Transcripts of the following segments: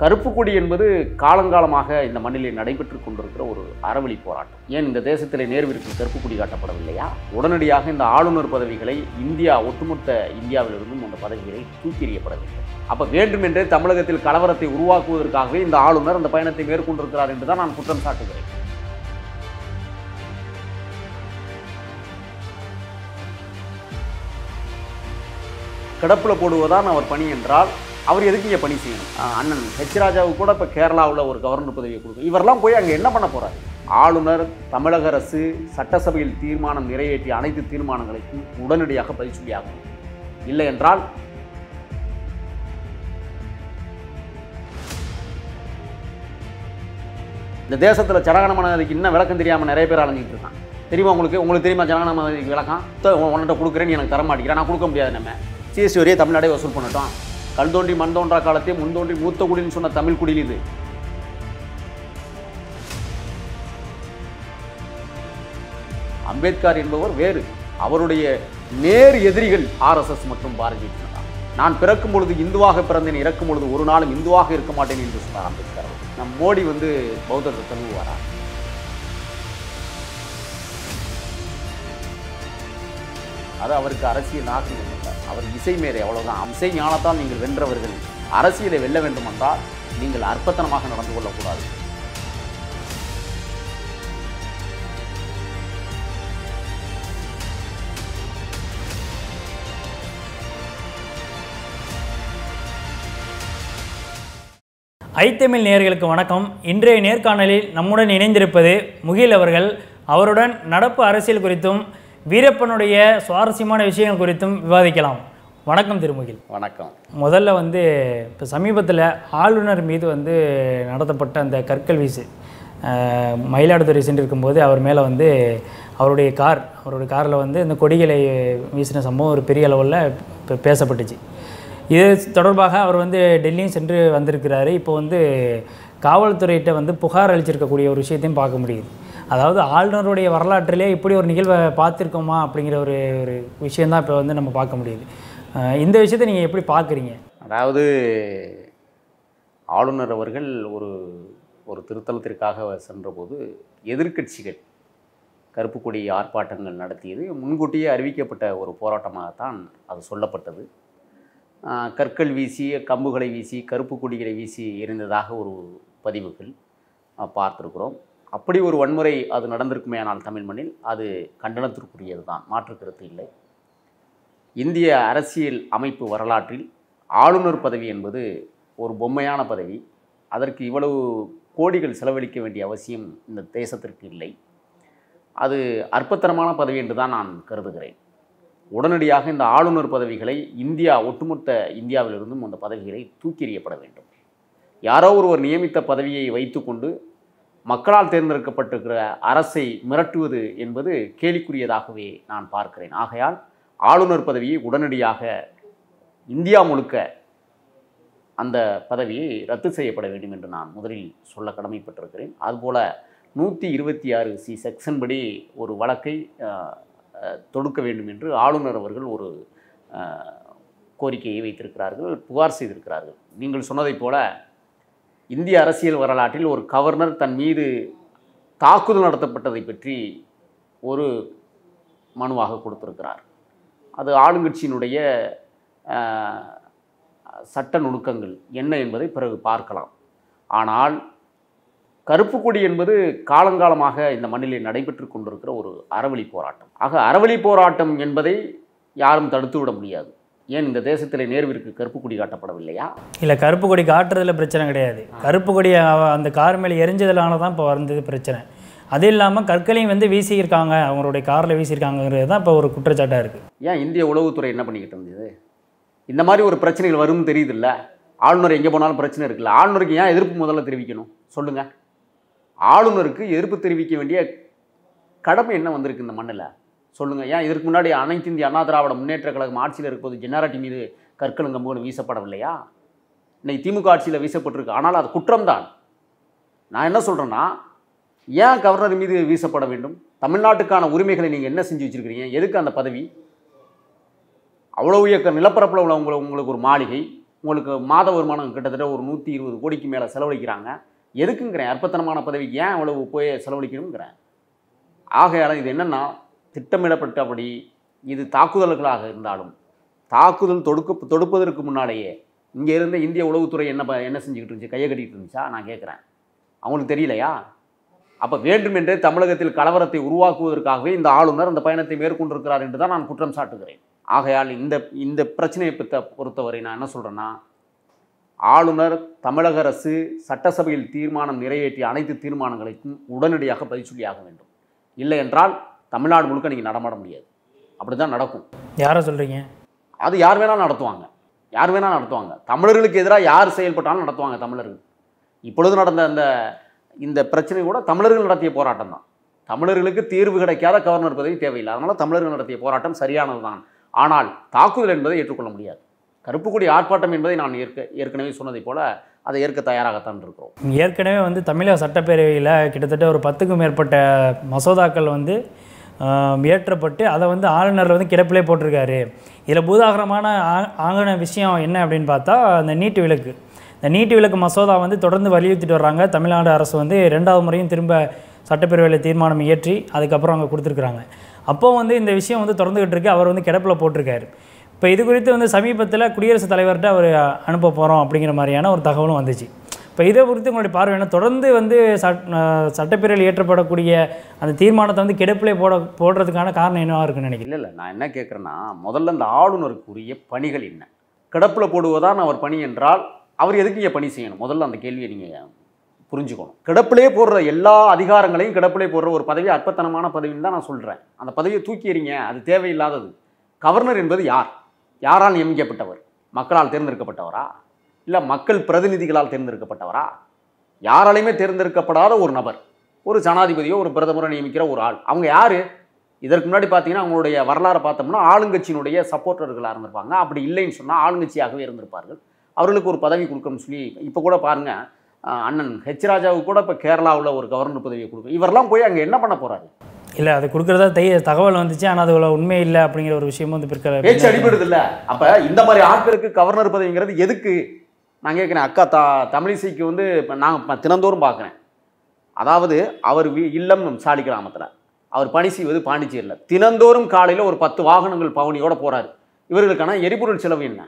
கருப்பு கொடி என்பது காலங்காலமாக இந்த மண்ணிலே நடைபெற்று கொண்டிருக்கிற ஒரு அறவழி போராட்டம் ஏன் இந்த தேசத்திலே நேர்விற்கு கருப்பு கொடி காட்டப்படவில்லையா உடனடியாக இந்த ஆளுநர் பதவிகளை இந்தியா ஒட்டுமொத்த இந்தியாவிலிருந்தும் அந்த பதவிகளை தூக்கி எறியப்பட வேண்டும் அப்ப வேண்டுமென்றே தமிழகத்தில் கலவரத்தை உருவாக்குவதற்காகவே இந்த ஆளுநர் அந்த பயணத்தை மேற்கொண்டிருக்கிறார் என்று தான் நான் குற்றம் சாட்டுகிறேன் கிடப்பில் போடுவதான் அவர் பணி என்றால் அவர் எதுக்கு இங்கே பணி செய்யணும் ஆஹ் அண்ணன் ஹெச் ராஜாவுக்கு கூட இப்போ கேரளாவில் ஒரு கவர்னர் பதவியை கொடுக்கும் இவரெல்லாம் போய் அங்கே என்ன பண்ண போறாரு ஆளுநர் தமிழக அரசு சட்டசபையில் தீர்மானம் நிறைவேற்றிய அனைத்து தீர்மானங்களுக்கும் உடனடியாக பதில் சொல்லியாகும் இல்லை என்றால் இந்த தேசத்தில் ஜனகணமனதுக்கு இன்னும் விளக்கம் தெரியாமல் நிறைய பேர் அலைஞ்சிட்டு இருக்கான் தெரியுமா உங்களுக்கு உங்களுக்கு தெரியுமா ஜனகணமனதுக்கு விளக்கம் த- உன் உன்கிட்ட கொடுக்குறேன் நீ எனக்கு தர மாட்டேங்கிறேன் நான் கொடுக்க முடியாது நம்ம சிஎஸ்டி வரையே தமிழ்நாடே வசூல் பண்ணட்டும் கல் தோன்றி மண் தோன்றா காலத்தையும் முன் தோன்றி மூத்த குடின்னு சொன்ன தமிழ் குடியில் இது அம்பேத்கர் என்பவர் வேறு அவருடைய நேர் எதிரிகள் ஆர்எஸ்எஸ் மற்றும் பாரதிய ஜனதா நான் பிறக்கும் பொழுது இந்துவாக பிறந்தேன் இறக்கும் பொழுது ஒரு நாளும் இந்துவாக இருக்க மாட்டேன் என்று சொன்னார் அம்பேத்கர் அவர்கள். நம் மோடி வந்து பௌத்தத்தை தழுவுவாரா அது அவருக்கு அரசியல் நாகரிகம் அல்ல அவர் இசை மேதை அவ்வளவுதான் இசை ஞானத்தால் நீங்கள் வென்றவர்கள் அரசியலை வெல்ல வேண்டும் என்றால் நீங்கள் அற்பத்தனமாக நடந்து கொள்ளக்கூடாது ஐத்தமிழ் நேயர்களுக்கு வணக்கம் இன்றைய நேர்காணலில் நம்முடன் இணைந்திருப்பது முகில் அவர்கள் அவருடன் நடப்பு அரசியல் குறித்தும் வீரப்பனுடைய சுவாரஸ்யமான விஷயங்கள் குறித்தும் விவாதிக்கலாம் வணக்கம் திருமுகில் வணக்கம் முதல்ல வந்து இப்போ சமீபத்தில் ஆளுநர் மீது வந்து நடத்தப்பட்ட அந்த கற்கள் வீசு அஹ், மயிலாடுதுறை சென்றிருக்கும்போது அவர் மேலே வந்து அவருடைய கார் அவருடைய காரில் வந்து இந்த கொடிகளை வீசின சம்பவம் ஒரு பெரிய அளவில் இப்போ பேசப்பட்டுச்சு இது தொடர்பாக அவர் வந்து டெல்லியும் சென்று வந்திருக்கிறாரு இப்போ வந்து காவல்துறையிட்ட வந்து புகார் அளிச்சிருக்கக்கூடிய ஒரு விஷயத்தையும் பார்க்க முடியுது அதாவது ஆளுநருடைய வரலாற்றிலே இப்படி ஒரு நிகழ்வை பார்த்துருக்கோமா அப்படிங்கிற ஒரு ஒரு விஷயந்தான் இப்போ வந்து நம்ம பார்க்க முடியுது அஹ் இந்த விஷயத்தை நீங்கள் எப்படி பார்க்குறீங்க அதாவது ஆளுநர் அவர்கள் ஒரு ஒரு திருத்தலத்திற்காக சென்றபோது எதிர்க்கட்சிகள் கருப்பு கொடி ஆர்ப்பாட்டங்கள் நடத்தியது முன்கூட்டியே அறிவிக்கப்பட்ட ஒரு போராட்டமாகத்தான் அது சொல்லப்பட்டது ஆஹ் கற்கள் வீசி கம்புகளை வீசி கருப்பு கொடிகளை வீசி எரிந்ததாக ஒரு பதிவுகள் ஆஹ் பார்த்திருக்கிறோம் அப்படி ஒரு வன்முறை அது நடந்திருக்குமேயானால் தமிழ் மண்ணில் அது கண்டனத்திற்குரியது தான் மாற்று கருத்து இல்லை இந்திய அரசியல் அமைப்பு வரலாற்றில் ஆளுநர் பதவி என்பது ஒரு பொம்மையான பதவி அதற்கு இவ்வளவு கோடிகள் செலவழிக்க வேண்டிய அவசியம் இந்த தேசத்திற்கு இல்லை அது அற்பத்தனமான பதவி என்று தான் நான் கருதுகிறேன் உடனடியாக இந்த ஆளுநர் பதவிகளை இந்தியா ஒட்டுமொத்த இந்தியாவிலிருந்தும் அந்த பதவிகளை தூக்கி எறியப்பட வேண்டும் யாரோ ஒருவர் நியமித்த பதவியை வைத்துக்கொண்டு மக்களால் தேர்ந்தெடுக்கப்பட்டிருக்கிற அரசை மிரட்டுவது என்பது கேலிக்குரியதாகவே நான் பார்க்கிறேன் ஆகையால் ஆளுநர் பதவியை உடனடியாக இந்தியா முழுக்க அந்த பதவியை ரத்து செய்யப்பட வேண்டும் என்று நான் முதலில் சொல்ல கடமைப்பட்டிருக்கிறேன் அதுபோல நூற்றி இருபத்தி ஆறு சி செக்ஷன் படி ஒரு வழக்கை அஹ், அஹ், தொடுக்க வேண்டும் என்று ஆளுநர் அவர்கள் ஒரு அஹ், கோரிக்கையை வைத்திருக்கிறார்கள் புகார் செய்திருக்கிறார்கள் நீங்கள் சொன்னதைப் போல இந்திய அரசியல் வரலாற்றில் ஒரு கவர்னர் தன் மீது தாக்குதல் நடத்தப்பட்டதை பற்றி ஒரு மனுவாக கொடுத்திருக்கிறார் அது ஆளுங்கட்சியினுடைய அஹ், சட்ட நுணுக்கங்கள் என்ன என்பதை பிறகு பார்க்கலாம் ஆனால் கருப்பு கொடி என்பது காலங்காலமாக இந்த மண்ணிலே நடைபெற்று கொண்டிருக்கிற ஒரு அறவழி போராட்டம் ஆக அறவழி போராட்டம் என்பதை யாரும் தடுத்து விட முடியாது ஏன் இந்த தேசத்திலே நேர்விற்கு கருப்பு கொடி காட்டப்படவில்லையா இல்லை கருப்பு கொடி காட்டுறதுல பிரச்சனை கிடையாது கருப்பு கொடி அவ- அந்த கார் மேலே எரிஞ்சதுனால தான் இப்போ வந்தது பிரச்சனை அது இல்லாமல் கற்களையும் வந்து வீசியிருக்காங்க அவங்களுடைய காரில் வீசியிருக்காங்கிறது தான் இப்போ ஒரு குற்றச்சாட்டாக இருக்குது ஏன் இந்திய உளவுத்துறை என்ன பண்ணிக்கிட்டு இருந்தது இந்த மாதிரி ஒரு பிரச்சனைகள் வரும்னு தெரியுதுல்ல ஆளுநர் எங்கே போனாலும் பிரச்சனை இருக்குல்ல ஆளுநருக்கு ஏன் எதிர்ப்பு முதல்ல தெரிவிக்கணும் சொல்லுங்கள் ஆளுநருக்கு எதிர்ப்பு தெரிவிக்க வேண்டிய கடமை என்ன வந்திருக்கு இந்த மண்ணில் சொல்லுங்கள் ஏன் இதற்கு முன்னாடி அனைத்து இந்திய அண்ணா திராவிட முன்னேற்ற கழகம் ஆட்சியில் இருக்கும்போது ஜென்னாரட்டி மீது கற்களும் கம்புகளும் வீசப்படவில்லையா இன்னைக்கு திமுக ஆட்சியில் வீசப்பட்டிருக்கு ஆனால் அது குற்றம்தான் நான் என்ன சொல்கிறேன்னா ஏன் கவர்னர் மீது வீசப்பட வேண்டும் தமிழ்நாட்டுக்கான உரிமைகளை நீங்கள் என்ன செஞ்சு வச்சிருக்கிறீங்க எதுக்கு அந்த பதவி அவ்வளோ உயக்க நிலப்பரப்பில் உள்ள உங்களை உங்களுக்கு ஒரு மாளிகை உங்களுக்கு மாத வருமானம் கிட்டத்தட்ட ஒரு நூற்றி இருபது கோடிக்கு மேலே செலவழிக்கிறாங்க எதுக்குங்கிறேன் அற்பத்தனமான பதவிக்கு ஏன் அவ்வளவு போய் செலவழிக்கணுங்கிறேன் ஆகையால் இது என்னென்னா திட்டமிடப்பட்டபடி இது தாக்குதல்களாக இருந்தாலும் தாக்குதல் தொடுக்க தொடுப்பதற்கு முன்னாலேயே இங்கே இருந்த இந்திய உளவுத்துறை என்ன ப- என்ன செஞ்சுக்கிட்டு இருந்துச்சு கையை கட்டிக்கிட்டு இருந்துச்சா நான் கேட்குறேன் அவங்களுக்கு தெரியலையா அப்போ வேண்டுமென்றே தமிழகத்தில் கலவரத்தை உருவாக்குவதற்காகவே இந்த ஆளுநர் அந்த பயணத்தை மேற்கொண்டிருக்கிறார் என்று தான் நான் குற்றம் சாட்டுகிறேன் ஆகையால் இந்த இந்த பிரச்சனையை பற்ற பொறுத்தவரை நான் என்ன சொல்கிறேன்னா ஆளுநர் தமிழக அரசு சட்டசபையில் தீர்மானம் நிறைவேற்றிய அனைத்து தீர்மானங்களுக்கும் உடனடியாக பதில் சொல்லியாக வேண்டும் இல்லை என்றால் தமிழ்நாடு முழுக்க நீங்கள் நடமாட முடியாது அப்படி தான் நடக்கும் யாரை சொல்கிறீங்க அது யார் வேணாலும் நடத்துவாங்க யார் வேணாலும் நடத்துவாங்க தமிழர்களுக்கு எதிராக யார் செயல்பட்டாலும் நடத்துவாங்க தமிழர்கள் இப்பொழுது நடந்த அந்த இந்த பிரச்சனை கூட தமிழர்கள் நடத்திய போராட்டம் தான் தமிழர்களுக்கு தீர்வு கிடைக்காத கவர்னர் பதவி தேவையில்லை அதனால் தமிழர்கள் நடத்திய போராட்டம் சரியானது தான் ஆனால் தாக்குதல் என்பதை ஏற்றுக்கொள்ள முடியாது கருப்பு கொடி ஆர்ப்பாட்டம் என்பதை நான் ஏற்க ஏற்கனவே சொன்னதைப் போல அதை ஏற்க தயாராகத்தான் இருக்கிறோம் ஏற்கனவே வந்து தமிழக சட்டப்பேரவையில் கிட்டத்தட்ட ஒரு பத்துக்கும் மேற்பட்ட மசோதாக்கள் வந்து ஆம், இயற்றப்பட்டு அதை வந்து ஆளுநர் வந்து கிடப்பிலே போட்டிருக்காரு இதில் பூதாகரமான ஆ- ஆங்கின விஷயம் என்ன அப்படின்னு பார்த்தா அந்த நீட்டு விலக்கு இந்த நீட்டு விலக்கு மசோதா வந்து தொடர்ந்து வலியுறுத்திட்டு வர்றாங்க தமிழ்நாடு அரசு வந்து ரெண்டாவது முறையும் திரும்ப சட்டப்பேரவையில் தீர்மானம் இயற்றி அதுக்கப்புறம் அங்கே கொடுத்துருக்குறாங்க அப்போ வந்து இந்த விஷயம் வந்து தொடர்ந்துகிட்டு இருக்கு அவர் வந்து கிடப்பில் போட்டிருக்காரு இப்போ இது குறித்து வந்து சமீபத்தில் குடியரசுத் தலைவர்கிட்ட அவர் அனுப்ப போகிறோம் அப்படிங்கிற மாதிரியான ஒரு தகவலும் வந்துச்சு இப்போ இதை குறித்து உங்களுடைய பார்வை என்ன தொடர்ந்து வந்து சட் அஹ் சட்டப்பேரவையில் இயற்றப்படக்கூடிய அந்த தீர்மானத்தை வந்து கிடப்பிலே போட போடுறதுக்கான காரணம் என்னவா இருக்குன்னு நினைக்கிறேன் இல்லை இல்லை நான் என்ன கேட்குறேன்னா முதல்ல இந்த ஆளுநருக்குரிய பணிகள் என்ன கிடப்பில் போடுவதான் அவர் பணி என்றால் அவர் எதுக்கு இங்கே பணி செய்யணும் முதல்ல அந்த கேள்வியை நீங்கள் புரிஞ்சுக்கணும் கிடப்பிலே போடுற எல்லா அதிகாரங்களையும் கிடப்பிலே போடுற ஒரு பதவி அற்பத்தனமான பதவின்னு தான் நான் சொல்கிறேன் அந்த பதவியை தூக்கி எறிங்க அது தேவையில்லாதது கவர்னர் என்பது யார் யாரால் நியமிக்கப்பட்டவர் மக்களால் தேர்ந்தெடுக்கப்பட்டவரா இல்லை மக்கள் பிரதிநிதிகளால் தேர்ந்தெடுக்கப்பட்டவரா யாராலையுமே தேர்ந்தெடுக்கப்படாத ஒரு நபர் ஒரு ஜனாதிபதியோ ஒரு பிரதமரோ நியமிக்கிற ஒரு ஆள் அவங்க யார் இதற்கு முன்னாடி பார்த்தீங்கன்னா அவங்களுடைய வரலாறை பார்த்தோம்னா ஆளுங்கட்சியினுடைய சப்போர்ட்டர்களாக இருந்திருப்பாங்க அப்படி இல்லைன்னு சொன்னால் ஆளுங்கட்சியாகவே இருந்திருப்பார்கள் அவர்களுக்கு ஒரு பதவி கொடுக்கணும்னு சொல்லி இப்போ கூட பாருங்கள் அண்ணன் ஹெச் ராஜாவுக்கு கூட இப்போ கேரளாவில் ஒரு கவர்னர் பதவியை கொடுக்கும் இவரெல்லாம் போய் அங்கே என்ன பண்ண போகிறாரு இல்லை அது கொடுக்குறதா தெரிய தகவல் வந்துச்சு ஆனால் அது அவ்வளோ உண்மை இல்லை அப்படிங்கிற ஒரு விஷயமும் வந்து பிற்கால பேச்சு அடிபடுது இல்ல அப்ப இந்த மாதிரி ஆட்களுக்கு கவர்னர் பதவிங்கிறது எதுக்கு நான் கேட்குறேன் அக்கா தா தமிழிசைக்கு வந்து இப்போ நான் தினந்தோறும் பார்க்குறேன் அதாவது அவர் வீ- இல்லம் சாலி கிராமத்தில் அவர் பணி செய்வது பாண்டிச்சேரியில் தினந்தோறும் காலையில் ஒரு பத்து வாகனங்கள் பவனியோட போறாரு இவர்களுக்கான எரிபொருள் செலவு என்ன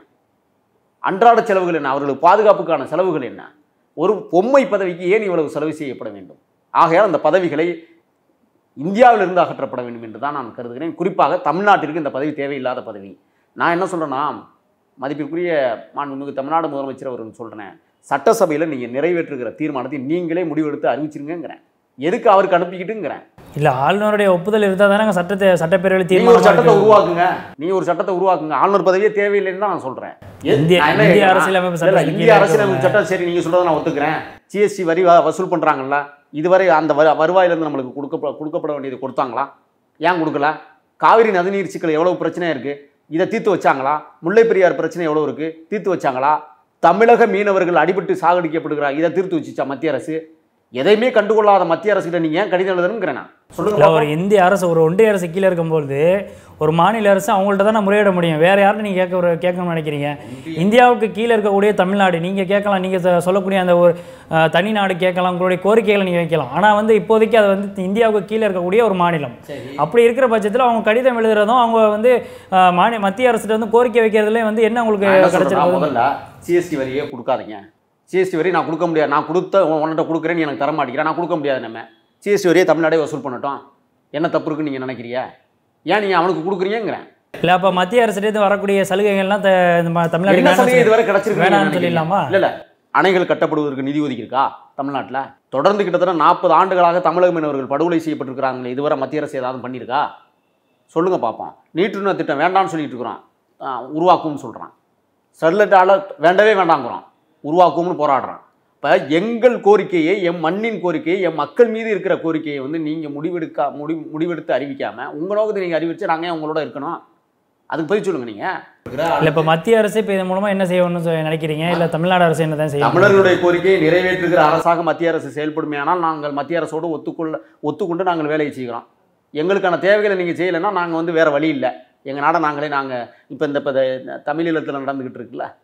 அன்றாட செலவுகள் என்ன அவர்களுக்கு பாதுகாப்புக்கான செலவுகள் என்ன ஒரு பொம்மை பதவிக்கு ஏன் இவ்வளவு செலவு செய்யப்பட வேண்டும் ஆகையால் அந்த பதவிகளை இந்தியாவிலிருந்து அகற்றப்பட வேண்டும் என்று தான் நான் கருதுகிறேன் குறிப்பாக தமிழ்நாட்டிற்கு இந்த பதவி தேவையில்லாத பதவி நான் என்ன சொல்கிறேன்னா மதிப்பிற்குரிய மாண்புமிகு தமிழ்நாடு முதலமைச்சர் அவர்கள் சொல்கிறேன் சட்டசபையில் நீங்கள் நிறைவேற்றுகிற தீர்மானத்தை நீங்களே முடிவெடுத்து அறிவிச்சிருங்கிறேன் எதுக்கு அவருக்கு அனுப்பிக்கிட்டுங்கிறேன் இல்லை ஆளுநருடைய ஒப்புதல் இருந்தால் தானே சட்டத்தை சட்டப்பேரவையில் நீங்க ஒரு சட்டத்தை தீர்மானம் உருவாக்குங்க நீங்க ஒரு சட்டத்தை உருவாக்குங்க ஆளுநர் பதவியே தேவையில்லைன்னு தான் நான் சொல்றேன் எ- இந்திய- நான் என்ன இந்திய கேட்கிறேன்னா, அரசியலமைப்பு இல்ல, இல்ல, சட்டத்துக்கு இந்திய கீழே அரசியலமைப்பு இருக்கவங்க. சட்டம் சரி நீங்க சொல்றதை நான் ஒத்துக்கிறேன் ஜிஎஸ்டி வரி வ- வசூல் பண்றாங்கல்ல இதுவரை அந்த வ- வருவாயிலிருந்து நம்மளுக்கு கொடுக்க கொடுக்கப்பட வேண்டியது கொடுத்தாங்களா ஏன் கொடுக்கல காவிரி நதிநீர் சிக்கல் எவ்வளவு பிரச்சனை இருக்கு இதை தீர்த்து வச்சாங்களா முல்லை பெரியார் பிரச்சனை எவ்வளவு இருக்கு தீர்த்து வச்சாங்களா தமிழக மீனவர்கள் அடிபட்டு சாகடிக்கப்படுகிறார் இதை தீர்த்து வச்சுச்சா மத்திய அரசு எதையுமே கண்டுகொள்ளாத மத்திய அரசுகிட்ட நீங்க ஏன் கடிதம் எழுதணுங்கிறேன் நான். சொல்லுங்க இல்லை பாப்போம். ஒரு இந்திய அரசு ஒரு ஒன்றிய அரசு கீழே இருக்கும்போது ஒரு மாநில அரசு அவங்கள்ட்ட தான் முறையிட முடியும் வேற யார்கிட்ட நீங்கள் கேட்க ஒரு கேட்கணும்னு நினைக்கிறீங்க இந்தியாவுக்கு கீழே இருக்கக்கூடிய தமிழ்நாடு நீங்கள் கேட்கலாம் நீங்கள் சொல்லக்கூடிய அந்த ஒரு அஹ், தனி நாடு கேட்கலாம் உங்களுடைய கோரிக்கைகளை நீங்கள் வைக்கலாம் ஆனால் வந்து இப்போதைக்கு அது வந்து இந்தியாவுக்கு கீழே இருக்கக்கூடிய ஒரு மாநிலம் அப்படி இருக்கிற பட்சத்தில் அவங்க கடிதம் எழுதுறதும் அவங்க வந்து அஹ், மாநில மத்திய அரசுகிட்ட வந்து கோரிக்கை வைக்கிறதுலேயும் வந்து என்ன உங்களுக்கு நான் என்ன சொல்றேன்னா, கிடைச்சிருக்கு முதல்ல சிஎஸ்டி வரியே கொடுக்காதீங்க சிஎஸ்டி வரி நான் கொடுக்க முடியாது நான் கொடுத்த உன் உன்கிட்ட கொடுக்குறேன் நீ எனக்கு தர மாட்டேங்கிறேன் நான் கொடுக்க முடியாது நம்ம சிஎஸ்டி வரியை தமிழ்நாடே வசூல் பண்ணட்டும் என்ன தப்பு இருக்குன்னு நீங்கள் நினைக்கிறீங்க ஏன் நீங்கள் அவனுக்கு கொடுக்குறீங்கிறேன் இல்லை அப்போ மத்திய அரசுலேருந்து வரக்கூடிய சலுகைகள்லாம் த- இந்த ம- என்ன தமிழ்நாடு சலுகை இதுவரை கிடைச்சிருக்கு வேணாம்னு சொல்லிடலாமா இல்ல இல்ல அணைகள் கட்டப்படுவதற்கு நிதி ஒதுக்கி இருக்கா தமிழ்நாட்டில் தொடர்ந்து கிட்டத்தட்ட நாற்பது ஆண்டுகளாக தமிழக மீனவர்கள் படுகொலை செய்யப்பட்டிருக்கிறாங்களே இதுவரை மத்திய அரசு ஏதாவது பண்ணியிருக்கா சொல்லுங்க பார்ப்போம் நீட்டுணர் திட்டம் வேண்டாம்னு சொல்லிட்டு இருக்கிறோம் ஆ, உருவாக்கும்னு சொல்கிறான் ஸ்டெர்லைட்டால வேண்டவே வேண்டாங்கிறோம் உருவாக்கும்னு போராடுறான் இப்போ எங்கள் கோரிக்கையை எம் மண்ணின் கோரிக்கையை எம் மக்கள் மீது இருக்கிற கோரிக்கையை வந்து நீங்கள் முடிவெடுக்கா முடி முடிவெடுத்து அறிவிக்காமல் உங்கள் நோக்கத்தை நீங்கள் அறிவிச்சு நாங்கள் ஏன் உங்களோட இருக்கணும் அதுக்கு பதில் சொல்லுங்கள் நீங்கள் இல்லை இப்போ மத்திய அரசு இப்போ இதன் மூலமாக என்ன செய்யணும்னு சொ- நினைக்கிறீங்க இல்லை தமிழ்நாடு அரசு என்ன தான் செய்யணும் தமிழர்களுடைய கோரிக்கையை நிறைவேற்றுகிற அரசாக மத்திய அரசு செயல்படுமையானால் நாங்கள் மத்திய அரசோடு ஒத்துக்கொள்ள ஒத்துக்கொண்டு நாங்கள் வேலையை செய்கிறோம் எங்களுக்கான தேவைகளை நீங்கள் செய்யலைன்னா நாங்கள் வந்து வேறு வழி இல்லை எங்கள் நாடை நாங்களே நாங்கள் இப்போ இந்த இப்போ இந்த தமிழீழத்தில் நடந்துக்கிட்டு இருக்குல்ல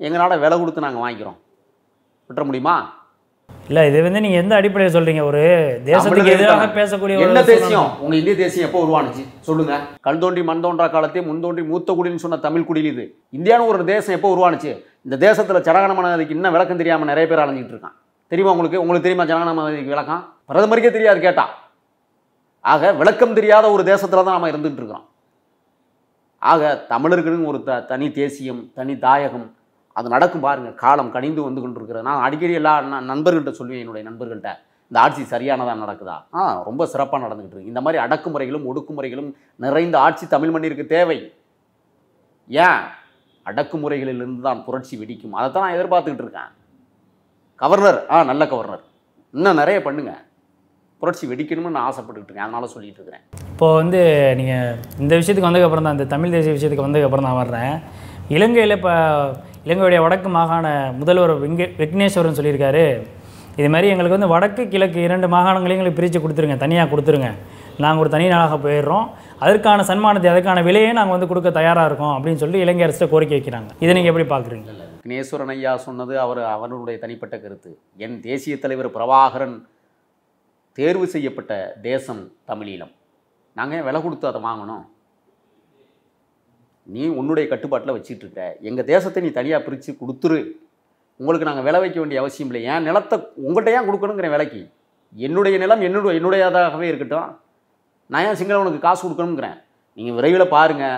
எங்களால் விலை கொடுத்து நாங்கள் வாங்கிக்கிறோம் விட்டுற முடியுமா இல்லை இது வந்து நீங்கள் எந்த அடிப்படையில் சொல்கிறீங்க ஒரு தேசத்துக்கு தமிழர்கள் எதிராக இருக்காங்க. பேசக்கூடிய ஒரு என்ன சூழ்நிலை. தேசியம் உங்க இந்திய தேசியம் எப்போ உருவானுச்சு சொல்லுங்க கல் தோன்றி மண் தோன்றா காலத்தே முன் தோன்றி மூத்த குடின்னு சொன்ன தமிழ் குடியில் இது இந்தியான்னு ஒரு தேசம் எப்போ உருவானுச்சு இந்த தேசத்துல ஜனகணமனதுக்கு இன்னும் விளக்கம் தெரியாம நிறைய பேர் அலைஞ்சிட்டு இருக்கான் தெரியுமா உங்களுக்கு உங்களுக்கு தெரியுமா ஜனகணமனதுக்கு விளக்கம் பிரதமருக்கே தெரியாது கேட்டா ஆக விளக்கம் தெரியாத ஒரு தேசத்துல தான் நாம இருந்துட்டு இருக்கிறோம் ஆக தமிழர்களுக்கு ஒரு த தனி தேசியம் தனி தாயகம் அது நடக்கும் பாருங்க காலம் கனிந்து வந்து கொண்டிருக்கிறது நான் அடிக்கடி எல்லா ந- நண்பர்கள்ட்ட சொல்லுவேன் என்னுடைய நண்பர்கள்ட்ட இந்த ஆட்சி சரியானதா நடக்குதா ஆ ரொம்ப சிறப்பாக நடந்துகிட்டு இருக்கு இந்த மாதிரி அடக்குமுறைகளும் ஒடுக்குமுறைகளும் நிறைந்த ஆட்சி தமிழ் மண்ணிற்கு தேவை ஏன் அடக்குமுறைகளிலிருந்து தான் புரட்சி வெடிக்கும் அதை தான் நான் எதிர்பார்த்துக்கிட்டு இருக்கேன் கவர்னர் ஆ நல்ல கவர்னர் இன்னும் நிறைய பண்ணுங்க புரட்சி வெடிக்கணும்னு நான் ஆசைப்பட்டுக்கிட்டு இருக்கேன் அதனால சொல்லிட்டு இருக்கிறேன் இப்போ வந்து நீங்கள் இந்த விஷயத்துக்கு வந்ததுக்கப்புறம் தான் இந்த தமிழ் தேசிய விஷயத்துக்கு வந்ததுக்கப்புறம் தான் வர்றேன் இலங்கையில் இப்போ இலங்கையுடைய வடக்கு மாகாண முதல்வர் விங்க விக்னேஸ்வரன் சொல்லியிருக்காரு இது மாதிரி எங்களுக்கு வந்து வடக்கு கிழக்கு இரண்டு மாகாணங்களையும் எங்களுக்கு பிரித்து கொடுத்துருங்க தனியாக கொடுத்துருங்க நாங்கள் ஒரு தனி நாளாக போயிடுறோம் அதற்கான சன்மானத்தை அதற்கான விலையை நாங்கள் வந்து கொடுக்க தயாராக இருக்கோம் அப்படின்னு சொல்லி இலங்கை அரசிட்ட கோரிக்கை வைக்கிறாங்க இதை நீங்கள் எப்படி பார்க்குறீங்க விக்னேஸ்வரன் ஐயா சொன்னது அவர் அவருடைய தனிப்பட்ட கருத்து என் தேசிய தலைவர் பிரபாகரன் தேர்வு செய்யப்பட்ட தேசம் தமிழீழம் நாங்கள் ஏன் விலை கொடுத்து அதை வாங்கணும் நீ உன்னுடைய கட்டுப்பாட்டில் வச்சிட்டு இருக்க எங்கள் தேசத்தை நீ தனியாக பிரித்து கொடுத்துரு உங்களுக்கு நாங்கள் விலை வைக்க வேண்டிய அவசியம் இல்லை என் நிலத்தை உங்கள்கிட்ட ஏன் கொடுக்கணுங்கிற விலைக்கு என்னுடைய நிலம் என்னுடைய என்னுடையதாகவே இருக்கட்டும் நான் ஏன் சிங்களவனுக்கு காசு கொடுக்கணுங்கிறேன் நீங்கள் விரைவில் பாருங்கள்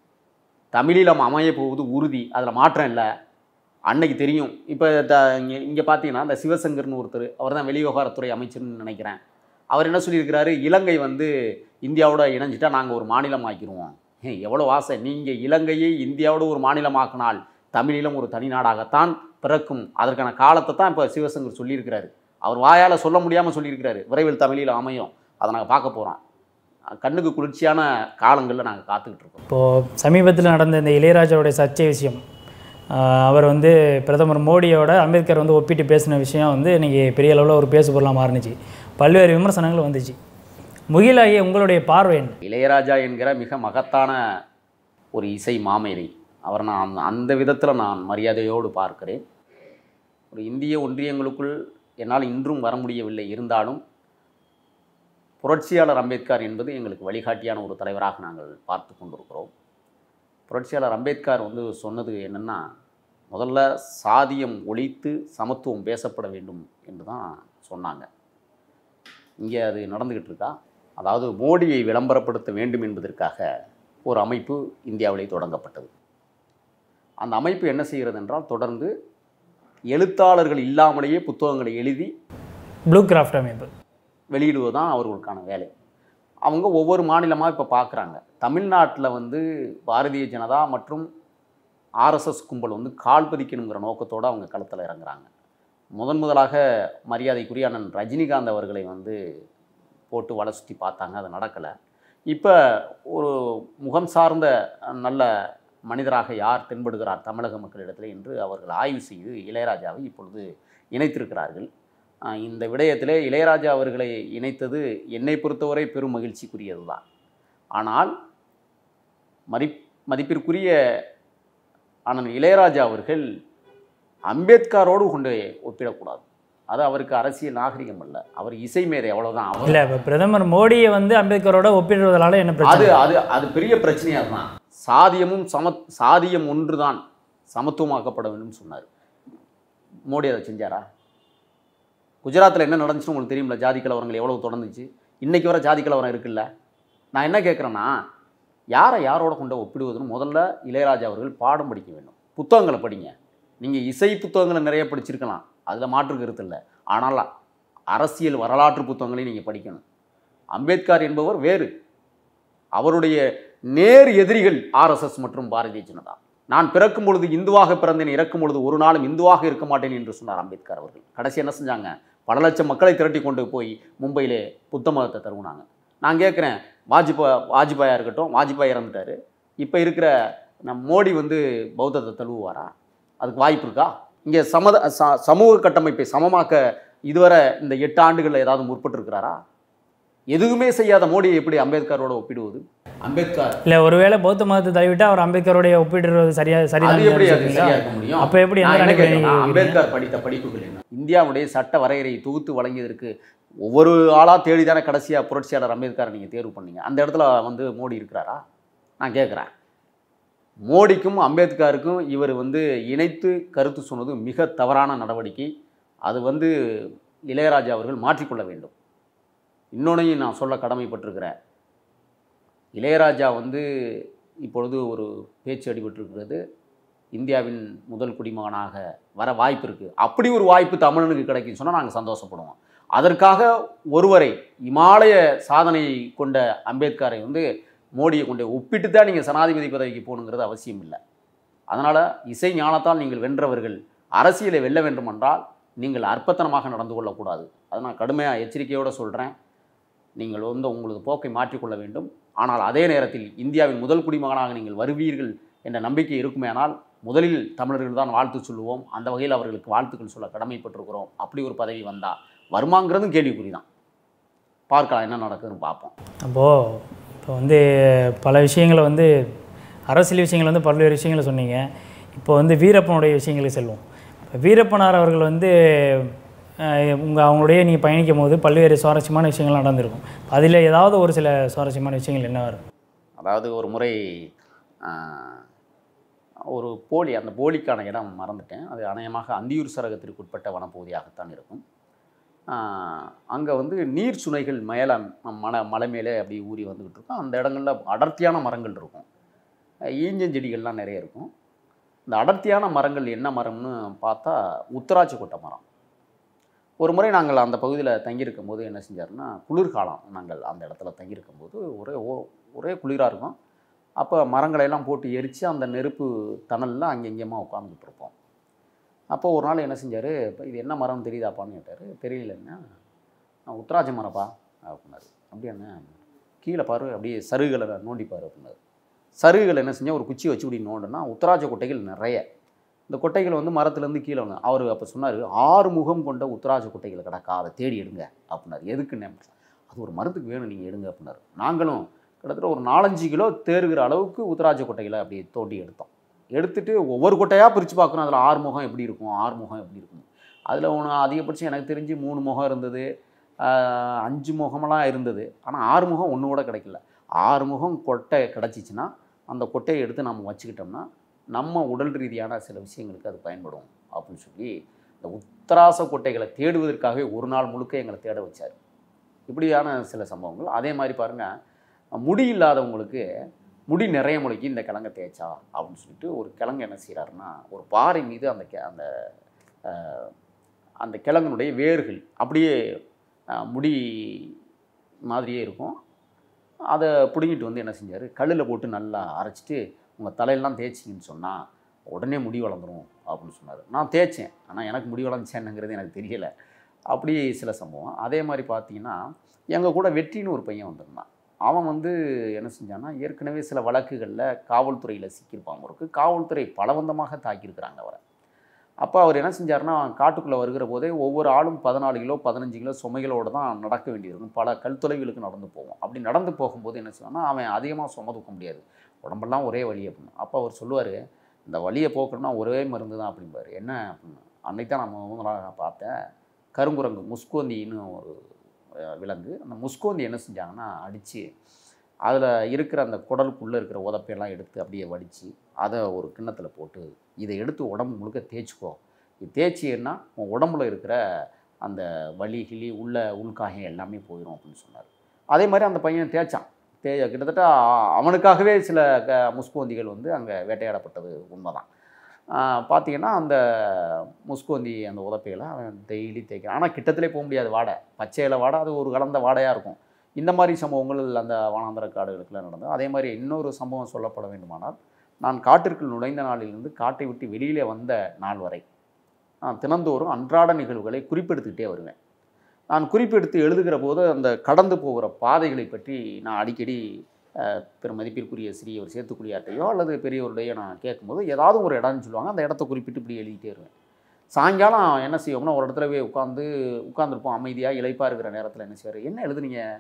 தமிழீழம் அமைய போவது உறுதி அதில் மாற்றம் இல்லை அன்னைக்கு தெரியும் இப்போ த இங்கே இங்கே பார்த்தீங்கன்னா இந்த சிவசங்கர்னு ஒருத்தர் அவர் தான் வெளிவிவகாரத்துறை அமைச்சர்னு நினைக்கிறேன் அவர் என்ன சொல்லியிருக்கிறாரு இலங்கை வந்து இந்தியாவோட இணைஞ்சிட்டா நாங்கள் ஒரு மாநிலம் ஆக்கிடுவோம் ஏய், எவ்வளோ ஆசை நீங்கள் இலங்கையை இந்தியாவோட ஒரு மாநிலமாக்கினால் தமிழீழம் ஒரு தனி நாடாகத்தான் பிறக்கும் அதற்கான காலத்தை தான் இப்போ சிவசங்கர் சொல்லியிருக்கிறாரு அவர் வாயால் சொல்ல முடியாமல் சொல்லியிருக்கிறாரு விரைவில் தமிழீழம் அமையும் அதை நாங்கள் பார்க்க போகிறோம் கண்ணுக்கு குளிர்ச்சியான காலங்களில் நாங்கள் காத்துக்கிட்டு இருக்கோம் இப்போது சமீபத்தில் நடந்த இந்த இளையராஜாவுடைய சர்ச்சை விஷயம் ஆஹ் அவர் வந்து பிரதமர் மோடியோட அம்பேத்கர் வந்து ஒப்பிட்டு பேசின விஷயம் வந்து இன்றைக்கி பெரிய அளவில் ஒரு பேசு பொருளாக மாறுனுச்சு பல்வேறு விமர்சனங்கள் வந்துச்சு முகிலாகிய உங்களுடைய பார்வை என்ன இளையராஜா என்கிற மிக மகத்தான ஒரு இசை மாமேதை அவர் நான் அந்த- அந்த விதத்தில் நான் மரியாதையோடு பார்க்கிறேன் ஒரு இந்திய ஒன்றியங்களுக்குள் என்னால் இன்றும் வர முடியவில்லை இருந்தாலும் புரட்சியாளர் அம்பேத்கர் என்பது எங்களுக்கு வழிகாட்டியான ஒரு தலைவராக நாங்கள் பார்த்து கொண்டிருக்கிறோம் புரட்சியாளர் அம்பேத்கர் வந்து சொன்னது என்னென்னா முதல்ல சாதியம் ஒழித்து சமத்துவம் பேசப்பட வேண்டும் என்று தான் சொன்னாங்க இங்கே அது நடந்துக்கிட்டு இருக்கா அதாவது மோடியை விளம்பரப்படுத்த வேண்டும் என்பதற்காக ஒரு அமைப்பு இந்தியாவிலே தொடங்கப்பட்டது அந்த அமைப்பு என்ன செய்கிறது என்றால் தொடர்ந்து எழுத்தாளர்கள் இல்லாமலேயே புத்தகங்களை எழுதி ப்ளூ கிராஃப்ட் அமைப்பு வெளியிடுவது தான் அவர்களுக்கான வேலை அவங்க ஒவ்வொரு மாநிலமாக இப்போ பார்க்குறாங்க தமிழ்நாட்டில் வந்து பாரதிய ஜனதா மற்றும் ஆர்எஸ்எஸ் கும்பல் வந்து கால் பதிக்கணுங்கிற நோக்கத்தோடு அவங்க களத்தில் இறங்குறாங்க முதன் முதலாக மரியாதைக்குரிய அண்ணன் ரஜினிகாந்த் அவர்களை வந்து போட்டு வலை சுற்றி பார்த்தாங்க அது நடக்கலை இப்போ ஒரு முகம் சார்ந்த நல்ல மனிதராக யார் தென்படுகிறார் தமிழக மக்களிடத்தில் என்று அவர்கள் ஆய்வு செய்து இளையராஜாவை இப்பொழுது இணைத்திருக்கிறார்கள் ஆஹ் இந்த விடயத்திலே இளையராஜா அவர்களை இணைத்தது என்னை பொறுத்தவரை பெரும் மகிழ்ச்சிக்குரியது தான் ஆனால் மதி மதிப்பிற்குரிய அண்ணன் இளையராஜா அவர்கள் அம்பேத்கரோடு கொண்டு ஒப்பிடக்கூடாது அது அவருக்கு அரசியல் நாகரிகம் அல்ல அவர் இசை மேதை அவ்வளோதான் அவர் இல்லை இப்போ பிரதமர் மோடியை வந்து அம்பேத்கரோட ஒப்பிடுவதால என்ன அது பிரச்சனை அது அது பெரிய பிரச்சனையாக தான் சாதியமும் சம சாதியம் ஒன்று தான் சமத்துவமாக்கப்பட வேண்டும் சொன்னார் மோடி அதை செஞ்சாரா குஜராத்தில் என்ன நடந்துச்சுன்னு உங்களுக்கு தெரியுமில்ல ஜாதி கலவரங்கள் எவ்வளவு தொடர்ந்துச்சு இன்னைக்கு வர ஜாதி கலவரம் இருக்குல்ல நான் என்ன கேட்குறேன்னா யாரை யாரோட கொண்டு ஒப்பிடுவதுன்னு முதல்ல இளையராஜா அவர்கள் பாடம் படிக்க வேண்டும் புத்தகங்களை படிங்க நீங்கள் இசை புத்தகங்களை நிறைய படிச்சிருக்கலாம் அதில் மாற்று கருத்து இல்லை ஆனால் அரசியல் வரலாற்று புத்தகங்களையும் நீங்கள் படிக்கணும் அம்பேத்கர் என்பவர் வேறு அவருடைய நேர் எதிரிகள் ஆர்எஸ்எஸ் மற்றும் பாரதிய ஜனதா நான் பிறக்கும் பொழுது இந்துவாக பிறந்தேன் இறக்கும் பொழுது ஒரு நாளும் இந்துவாக இருக்க மாட்டேன் என்று சொன்னார் அம்பேத்கர் அவர்கள் கடைசி என்ன செஞ்சாங்க பல லட்சம் மக்களை திரட்டி கொண்டு போய் மும்பையிலே புத்த மதத்தை தருவினாங்க நான் கேட்குறேன் வாஜ்பா வாஜ்பாயாக இருக்கட்டும் வாஜ்பாய் இறந்துட்டாரு இப்போ இருக்கிற நம் மோடி வந்து பௌத்தத்தை தழுவுவாரா அதுக்கு வாய்ப்பு இருக்கா இங்கே சமத ச- சமூக கட்டமைப்பை சமமாக்க இதுவரை இந்த எட்டு ஆண்டுகளில் ஏதாவது முற்பட்டிருக்கிறாரா எதுவுமே செய்யாத மோடியை எப்படி அம்பேத்கரோட ஒப்பிடுவது அம்பேத்கர் இல்லை ஒருவேளை பௌத்த மதத்தை தழுவிட்டா அவர் அம்பேத்கரோடைய ஒப்பிடுறது சரியா அது எப்படி அது சரிதான் சரியா இருக்க முடியும் அப்போ எப்படி நான் எந்த என்ன நிலைக்கு கேட்கிறேன்னா, நீங்க அம்பேத்கர் படித்த படிப்புகள் என்ன இந்தியாவுடைய சட்ட வரையறை தொகுத்து வழங்கியதற்கு ஒவ்வொரு ஆளாக தேடி தானே கடைசியாக புரட்சியாளர் அம்பேத்கரை நீங்கள் தேர்வு பண்ணீங்க அந்த இடத்துல வந்து மோடி இருக்கிறாரா நான் கேட்குறேன் மோடிக்கும் அம்பேத்கருக்கும் இவர் வந்து இணைத்து கருத்து சொன்னது மிக தவறான நடவடிக்கை அது வந்து இளையராஜா அவர்கள் மாற்றிக்கொள்ள வேண்டும் இன்னொன்னையும் நான் சொல்ல கடமைப்பட்டிருக்கிறேன் இளையராஜா வந்து இப்பொழுது ஒரு பேச்சு அடிபட்டிருக்கிறது இந்தியாவின் முதல் குடிமகனாக வர வாய்ப்பு இருக்குது அப்படி ஒரு வாய்ப்பு தமிழனுக்கு கிடைக்கும் சொன்னால் நாங்கள் சந்தோஷப்படுவோம் அதற்காக ஒருவரை இமாலய சாதனை கொண்ட அம்பேத்கரை வந்து மோடியை கொண்டு ஒப்பிட்டு தான் நீங்கள் சனாதிபதி பதவிக்கு போகணுங்கிறது அவசியம் இல்லை அதனால் இசை ஞானத்தால் நீங்கள் வென்றவர்கள் அரசியலை வெல்ல வேண்டுமென்றால் நீங்கள் அற்பத்தனமாக நடந்து கொள்ளக்கூடாது அதை நான் கடுமையாக எச்சரிக்கையோடு சொல்கிறேன் நீங்கள் வந்து உங்களது போக்கை மாற்றிக்கொள்ள வேண்டும் ஆனால் அதே நேரத்தில் இந்தியாவின் முதல் குடிமகனாக நீங்கள் வருவீர்கள் என்ற நம்பிக்கை இருக்குமேனால் முதலில் தமிழர்கள் தான் வாழ்த்து சொல்லுவோம் அந்த வகையில் அவர்களுக்கு வாழ்த்துக்கள் சொல்ல கடமைப்பட்டிருக்கிறோம் அப்படி ஒரு பதவி வந்தால் வருமாங்கிறதும் கேள்விக்குறி தான் பார்க்கலாம் என்ன நடக்குதுன்னு பார்ப்போம் அப்போது இப்போ வந்து பல விஷயங்களை வந்து அரசியல் விஷயங்கள் வந்து பல்வேறு விஷயங்களை சொன்னீங்க இப்போ வந்து வீரப்பனுடைய விஷயங்களுக்கு செல்வோம் இப்போ வீரப்பனார் அவர்கள் வந்து உங்கள் அவங்களுடைய நீங்கள் பயணிக்கும் போது பல்வேறு சுவாரஸ்யமான விஷயங்கள் நடந்திருக்கும் அதில் ஏதாவது ஒரு சில சுவாரஸ்யமான விஷயங்கள் என்ன வரும் அதாவது ஒரு முறை ஆஹ், ஒரு போலி அந்த போலிக்கான இடம் மறந்துட்டேன் அது அநேகமாக அந்தியூர் சரகத்திற்கு உட்பட்ட வனப்பகுதியாகத்தான் இருக்கும் அங்கே வந்து நீர் சுனைகள் மேலே மலை மலை மேலே அப்படி ஊறி வந்துக்கிட்டு இருக்கும் அந்த இடங்களில் அடர்த்தியான மரங்கள் இருக்கும் அஹ் ஈஞ்சஞ்செடிகள்லாம் நிறைய இருக்கும் இந்த அடர்த்தியான மரங்கள் என்ன மரம்னு பார்த்தா உத்தராட்சி கொட்டை மரம் ஒரு முறை நாங்கள் அந்த பகுதியில் தங்கியிருக்கும் போது என்ன செஞ்சாருன்னா குளிர்காலம் நாங்கள் அந்த இடத்துல தங்கியிருக்கும் போது ஒரே ஓ- ஒரே குளிராக இருக்கும் அப்போ மரங்களை எல்லாம் போட்டு எரித்து அந்த நெருப்பு தணலில் அங்கே இங்கேயுமா உட்காந்துக்கிட்டு இருப்போம் அப்போ ஒரு நாள் என்ன செஞ்சார் இது என்ன மரம் தெரியுதாப்பான்னு கேட்டார் தெரியலன்னா "நான் உத்தராட்ச மரப்பா அப்படின்னாரு அப்படி என்ன கீழே பாரு அப்படியே சருகுகளை நோண்டி பாரு அப்படின்னாரு சருகுகள் என்ன செஞ்சால் ஒரு குச்சி வச்சு இப்படி நோண்டுனா உத்தராட்ச கொட்டைகள் நிறைய இந்த கொட்டைகள் வந்து மரத்துலேருந்து கீழே வந்து அவர் அப்போ சொன்னார் ஆறு முகம் கொண்ட உத்தராட்ச கொட்டைகள் கிடக்கா அதை தேடி எடுங்க அப்படின்னாரு எதுக்குன்னு அது ஒரு மரத்துக்கு வேணும் நீங்கள் எடுங்க அப்படின்னாரு நாங்களும் கிட்டத்தட்ட ஒரு நாலஞ்சு கிலோ தேறுகிற அளவுக்கு உத்தராட்ச கொட்டைகளை அப்படியே தோண்டி எடுத்தோம் எடுத்துட்டு ஒவ்வொரு கொட்டையாக பிரித்து பார்க்கணும் அதில் ஆறு முகம் எப்படி இருக்கும் ஆறு முகம் எப்படி இருக்கும் அதில் ஒன்று அதிகபட்சம் எனக்கு தெரிஞ்சு மூணு முகம் இருந்தது ஆஹ் அஞ்சு முகமெல்லாம் இருந்தது ஆனால் ஆறு முகம் ஒன்று கூட கிடைக்கல ஆறு முகம் கொட்டை கிடச்சிச்சின்னா அந்த கொட்டையை எடுத்து நம்ம வச்சுக்கிட்டோம்னா நம்ம உடல் ரீதியான சில விஷயங்களுக்கு அது பயன்படும் அப்படின்னு சொல்லி இந்த உத்தராச கொட்டைகளை தேடுவதற்காகவே ஒரு நாள் முழுக்க எங்களை தேட வச்சார் இப்படியான சில சம்பவங்கள் அதே மாதிரி பாருங்கள் முடி இல்லாதவங்களுக்கு முடி நிறைய முளைக்கு இந்த கிழங்கை தேய்ச்சா அப்படின்னு சொல்லிட்டு ஒரு கிழங்கு என்ன செய்கிறாருன்னா ஒரு பாறை மீது அந்த கெ- அந்த அஹ், அந்த கிழங்குனுடைய வேர்கள் அப்படியே அஹ், முடி மாதிரியே இருக்கும் அதை பிடுங்கிட்டு வந்து என்ன செஞ்சார் கல்லில் போட்டு நல்லா அரைச்சிட்டு உங்கள் தலையெல்லாம் தேய்ச்சிங்கன்னு சொன்னால் உடனே முடி வளர்ந்துரும் அப்படின்னு சொன்னார் நான் தேய்ச்சேன் ஆனால் எனக்கு முடி வளர்ந்துச்சேன்னுங்கிறது எனக்கு தெரியலை அப்படி சில சம்பவம் அதே மாதிரி பார்த்தீங்கன்னா எங்கள் கூட வெற்றின்னு ஒரு பையன் வந்திருந்தான் அவன் வந்து என்ன செஞ்சான்னா ஏற்கனவே சில வழக்குகளில் காவல்துறையில் சிக்கியிருப்பான் அவருக்கு காவல்துறை பலவந்தமாக தாக்கியிருக்கிறாங்க அவரை அப்போ அவர் என்ன செஞ்சாருன்னா காட்டுக்குள்ளே வருகிற போதே ஒவ்வொரு ஆளும் பதினாலு கிலோ பதினஞ்சு கிலோ சுமைகளோடு தான் நடக்க வேண்டியிருக்கும் பல கல் தொலைவுகளுக்கு நடந்து போவோம் அப்படி நடந்து போகும்போது என்ன செய்வான்னா அவன் அதிகமாக சும தூக்க முடியாது உடம்பெல்லாம் ஒரே வலி அப்படின்னு அப்போ அவர் சொல்லுவார் இந்த வலியை போக்கணும்னா ஒரே மருந்து தான் அப்படிம்பாரு என்ன அப்படின்னு அன்னைக்கு தான் நம்ம வந்து நான் பார்த்தேன் கருங்குரங்கு முஸ்கோந்தின்னு ஒரு அஹ், விலங்கு அந்த முஸ்கோந்தி என்ன செஞ்சாங்கன்னா அடித்து அதில் இருக்கிற அந்த குடலுக்குள்ளே இருக்கிற உதப்பையெல்லாம் எடுத்து அப்படியே வடித்து அதை ஒரு கிண்ணத்தில் போட்டு இதை எடுத்து உடம்பு முழுக்க தேய்ச்சிக்கோ இது தேய்ச்சின்னா உன் உடம்புல இருக்கிற அந்த வலி கிளி உள்ள உள்காயம் எல்லாமே போயிடும் அப்படின்னு சொன்னார் அதே மாதிரி அந்த பையன் தேய்ச்சான் தே கிட்டத்தட்ட அ- அவனுக்காகவே சில க முஸ்கோந்திகள் வந்து அங்கே வேட்டையாடப்பட்டது உண்மைதான் பார்த்தீங்கன்னா அந்த முஸ்கோந்தி அந்த உதப்பையில் அவன் டெய்லி தேய்க்கிறான் ஆனால் கிட்டத்திலே போக முடியாது வாடை பச்சையில் வாடை அது ஒரு கலந்த வாடையாக இருக்கும் இந்த மாதிரி சம்பவங்கள் அந்த வனாந்தர காடுகளுக்குள்ள நடந்தது அதே மாதிரி இன்னொரு சம்பவம் சொல்லப்பட வேண்டுமானால் நான் காட்டிற்குள் நுழைந்த நாளிலிருந்து காட்டை விட்டு வெளியிலே வந்த நாள் வரை நான் தினந்தோறும் அன்றாட நிகழ்வுகளை குறிப்பெடுத்துக்கிட்டே வருவேன் நான் குறிப்பெடுத்து எழுதுகிற போது அந்த கடந்து போகிற பாதைகளை பற்றி நான் அடிக்கடி அஹ், பெரும் மதிப்பிற்குரிய சிறியவர் சேத்துக்குடியாட்டையோ அல்லது பெரியவருடையோ நான் கேட்கும்போது ஏதாவது ஒரு இடம்னு சொல்லுவாங்க அந்த இடத்த குறிப்பிட்டு இப்படி எழுதிட்டே வருவேன் சாயங்காலம் என்ன செய்வோம்னா ஒரு இடத்துல போய் உட்காந்து உட்காந்துருப்போம் அமைதியாக இளைப்பாக இருக்கிற நேரத்தில் என்ன செய்வார் என்ன எழுதுனீங்க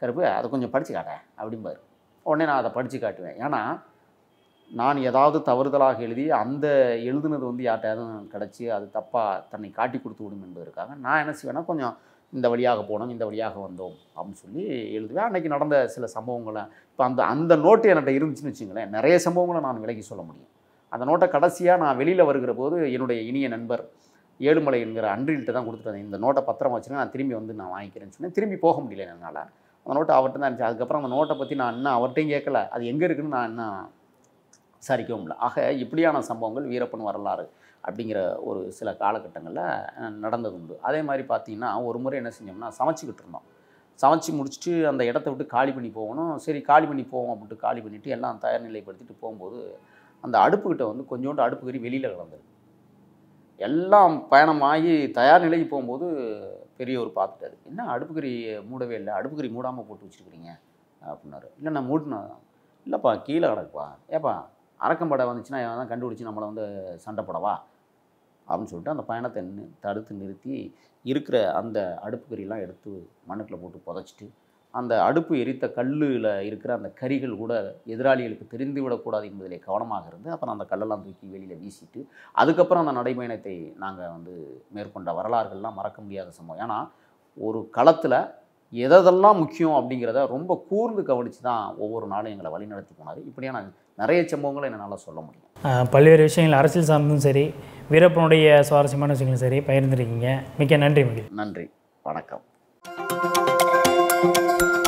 கருப்பு அதை கொஞ்சம் படித்து காட்டேன் அப்படிம்பாரு உடனே நான் அதை படித்து காட்டுவேன் ஏன்னா நான் ஏதாவது தவறுதலாக எழுதி அந்த எழுதுனது வந்து யார்கிட்டயாவது கிடச்சி அது தப்பாக தன்னை காட்டி கொடுத்து விடும் என்பதற்காக நான் என்ன செய்வேன்னா கொஞ்சம் இந்த வழியாக போனோம் இந்த வழியாக வந்தோம் அப்படின்னு சொல்லி எழுதுவேன் அன்றைக்கி நடந்த சில சம்பவங்களை இப்போ அந்த அந்த நோட்டு என்கிட்ட இருந்துச்சுன்னு வச்சுங்களேன் நிறைய சம்பவங்களை நான் விலகி சொல்ல முடியும் அந்த நோட்டை கடைசியாக நான் வெளியில் வருகிற போது என்னுடைய இனிய நண்பர் ஏழுமலை என்கிற அன்றில்கிட்ட தான் கொடுத்துட்டு வந்தேன் இந்த நோட்டை பத்திரமா வச்சுருங்க நான் திரும்பி வந்து நான் வாங்கிக்கிறேன்னு சொன்னேன் திரும்பி போக முடியல என்னால் அந்த நோட்டை அவர்கிட்ட தான் இருந்துச்சு அதுக்கப்புறம் அந்த நோட்டை பற்றி நான் இன்னும் அவர்கிட்டையும் கேட்கல அது எங்கே இருக்குன்னு நான் இன்னும் விசாரிக்கவும் இல்லை ஆக இப்படியான சம்பவங்கள் வீரப்பன் வரலாறு அப்படிங்கிற ஒரு சில காலகட்டங்களில் நடந்தது உண்டு அதே மாதிரி பார்த்தீங்கன்னா ஒரு முறை என்ன செஞ்சோம்னா சமைச்சிக்கிட்டு இருந்தோம் சமைச்சு முடிச்சுட்டு அந்த இடத்த விட்டு காலி பண்ணி போகணும் சரி காலி பண்ணி போவோம் அப்படின்ட்டு காலி பண்ணிவிட்டு எல்லாம் தயார் நிலைப்படுத்திட்டு போகும்போது அந்த அடுப்புக்கிட்ட வந்து கொஞ்சோண்டு அடுப்பு கறி வெளியில் கிடந்தது எல்லாம் பயணமாகி தயார் நிலைக்கு போகும்போது பெரியவர் பார்த்துட்டாரு என்ன அடுப்புக்கறி மூடவே இல்லை அடுப்புக்கறி மூடாமல் போட்டு வச்சுருக்கிறீங்க அப்படின்னாரு இல்லை நான் மூடினேன் இல்லைப்பா கீழே கிடக்குப்பா ஏப்பா அரக்கம்படை வந்துச்சுன்னா இவன் தான் கண்டுபிடிச்சி நம்மளை வந்து சண்டை போடவா அப்படின்னு சொல்லிட்டு அந்த பயணத்தை நின்னு தடுத்து நிறுத்தி இருக்கிற அந்த அடுப்புக்கறியெல்லாம் எடுத்து மண்ணுக்குள்ளே போட்டு புதைச்சிட்டு அந்த அடுப்பு எரித்த கல்லில் இருக்கிற அந்த கரிகள் கூட எதிராளிகளுக்கு தெரிந்து விடக்கூடாது என்பதிலே கவனமாக இருந்து அப்புறம் அந்த கல்லெல்லாம் தூக்கி வெளியில் வீசிட்டு அதுக்கப்புறம் அந்த நடைபயணத்தை நாங்கள் வந்து மேற்கொண்ட வரலாறுகள்லாம் மறக்க முடியாத சம்பவம் ஏன்னா ஒரு களத்தில் எதெல்லாம் முக்கியம் அப்படிங்கிறத ரொம்ப கூர்ந்து கவனித்து தான் ஒவ்வொரு நாளும் எங்களை வழிநடத்தி போனார் இப்படியான நிறைய சம்பவங்களை என்னால் சொல்ல முடியும் ஆஹ் பல்வேறு விஷயங்கள் அரசியல் சார்ந்தும் சரி வீரப்பனுடைய சுவாரஸ்யமான விஷயங்களும் சரி பகிர்ந்துருக்கீங்க மிக்க நன்றி மகிழ் நன்றி வணக்கம்